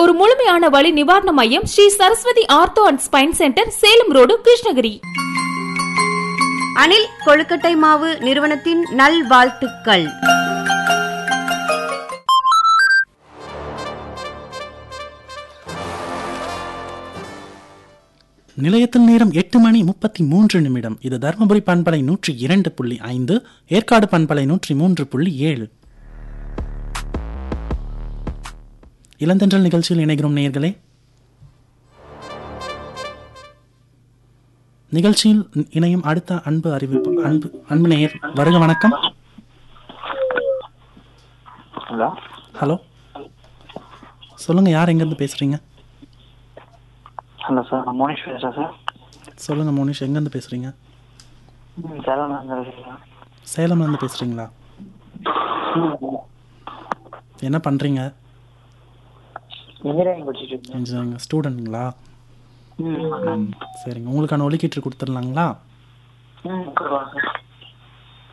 ஒரு முழுமையான வலி நிவாரண மையம் Sri Saraswathi ortho and spine centre Salem road Krishnagiri Anil கொழுக்கட்டை மாவு நிறுவனத்தின் நல்வாழ்த்துக்கள் நிலையத்தில் நேரம் எட்டு மணி முப்பத்தி மூன்று நிமிடம் இது தருமபுரி பண்பலை நூற்றி இரண்டு புள்ளி ஐந்து ஏற்காடு பண்பலை நூற்றி மூன்று புள்ளி ஏழு இளந்தென்றல் நிகழ்ச்சியில் இணைகிறோம் நேயர்களே நிகழ்ச்சியில் இணையும் அடுத்த அன்பு அறிவிப்பு அன்பு அன்பு நேயர் வருக வணக்கம் ஹலோ ஹலோ சொல்லுங்க யார் எங்கேருந்து பேசுறீங்க ஹலோ சார் நான் மோனிஷ் பேசுகிறேன் சார் சொல்லுங்க மோனிஷ் எங்கேருந்து பேசுறீங்க ம் சேலம் இருந்து பேசுகிறேன் சேலம்லேருந்து பேசுறீங்களா என்ன பண்றீங்க இன்ஜினியரிங் படிச்சுட்டு இருக்கேன் இன்ஜினியரிங் ஸ்டூடெண்ட்டுங்களா ம் சரிங்க உங்களுக்கான ஒலிக்கீற்று கொடுத்துடலாங்களா ம் கொடுக்கலாம் சார்